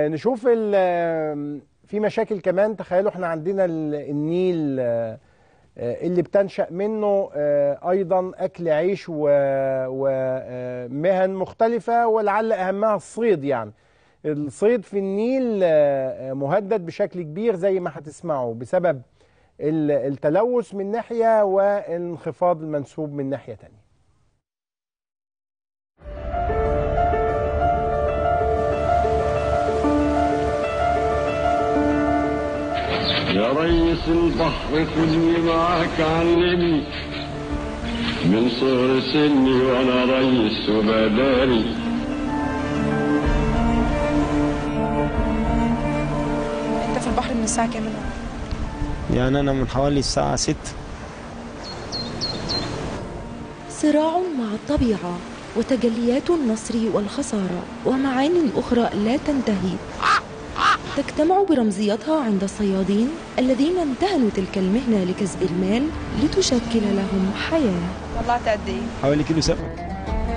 آه، نشوف ال- آه، في مشاكل كمان تخيلوا احنا عندنا ال- النيل آه، آه، اللي بتنشأ منه آه، أيضا أكل عيش ومهن مختلفة ولعل أهمها الصيد يعني الصيد في النيل آه، آه، مهدد بشكل كبير زي ما هتسمعوا بسبب ال- التلوث من ناحية وانخفاض المنسوب من ناحية تانية يا ريس البحر خذني معك علمني من صغر سني وانا ريس وبداري انت في البحر من الساعه كام النهارده يعني أنا من حوالي الساعة ستة صراع مع الطبيعة وتجليات النصر والخسارة ومعان أخرى لا تنتهي تجتمع برمزيتها عند الصيادين الذين انتهلوا تلك المهنة لكسب المال لتشكل لهم حياة طلعت قد ايه حوالي كيلو سمك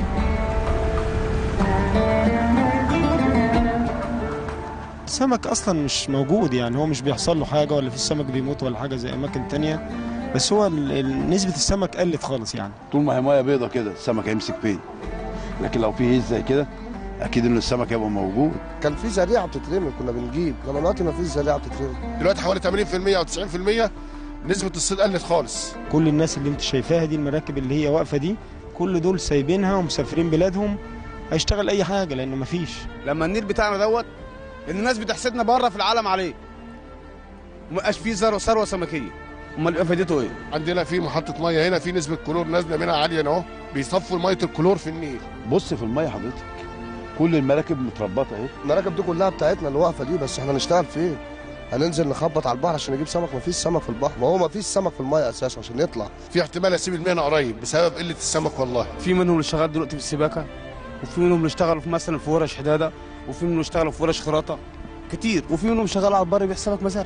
السمك أصلا مش موجود يعني هو مش بيحصل له حاجة ولا في السمك بيموت ولا حاجة زي أماكن تانية بس هو ال- ال- نسبة السمك قلت خالص يعني طول ما هي ميه بيضه كده السمك هيمسك فين لكن لو في هيز زي كده اكيد ان السمك هيبقى موجود كان في زريعه بتترمي كنا بنجيب انما دلوقتي ما فيش زريعه بتترمي دلوقتي حوالي 80% او 90% نسبه الصيد قلت خالص كل الناس اللي انت شايفاها دي المراكب اللي هي واقفة دي كل دول سايبينها ومسافرين بلادهم هيشتغل أي حاجة لأنه مفيش لما النيل بتاعنا دوت ان الناس بتحسدنا بره في العالم عليه ومبقاش فيه ثروه ثروه سمكيه امال ايه فايدته ايه عندنا في محطه ميه هنا في نسبه كلور نازله منها عاليه اهو بيصفوا ميه الكلور في النيل بص في الميه حضرتك كل المراكب متربطه اهي المراكب دي كلها بتاعتنا اللي واقفه دي بس احنا نشتغل فين هننزل نخبط على البحر عشان نجيب سمك ما فيش سمك في البحر ما هو ما فيش سمك في الميه اساسا عشان يطلع في احتمال اسيب المهنه قريب بسبب قله السمك والله في منهم اللي شغال دلوقتي في السباكه وفي منهم اللي اشتغلوا في مثلا في ورش حداده وفي منهم اللي اشتغلوا في ورش خراطه كتير وفي منهم شغال على البر بيح سمك مزارع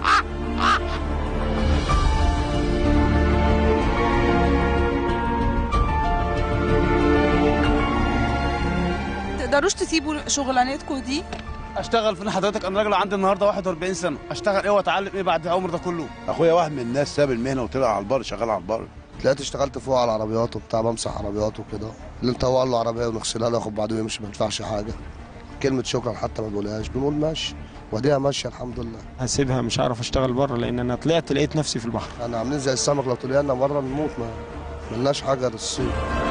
تقدروش تسيبوا شغلانتكم دي اشتغل فين حضرتك انا راجل عندي النهارده 41 سنه اشتغل ايه واتعلم ايه بعد العمر ده كله اخويا واحد من الناس ساب المهنه وطلع على البر شغال على البر تلاقيت اشتغلت فوق على العربيات وبتاع بمسح عربيات وكده اللي نطوع له عربيه ونغسلها له ياخد بعضه ويمشي ما يدفعش حاجه كلمه شكرا حتى ما بنقولهاش بنقول ماشي وديها ماشيه الحمد لله هسيبها مش هعرف أشتغل بره لأن أنا طلعت لقيت نفسي في البحر احنا عاملين زي السمك لو طلعنا بره نموت ما ملناش حاجه للصيد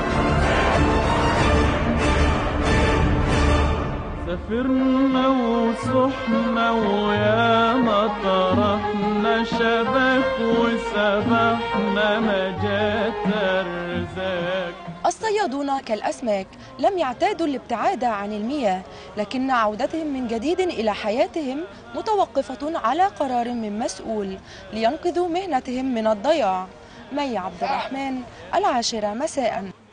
سافرنا وصحنا ويا ما طرحنا شبك وسبحنا ما جات الرزاق الصيادون كالأسماك لم يعتادوا الابتعاد عن المياه لكن عودتهم من جديد إلى حياتهم متوقفة على قرار من مسؤول لينقذوا مهنتهم من الضياع مي عبد الرحمن العاشرة مساءً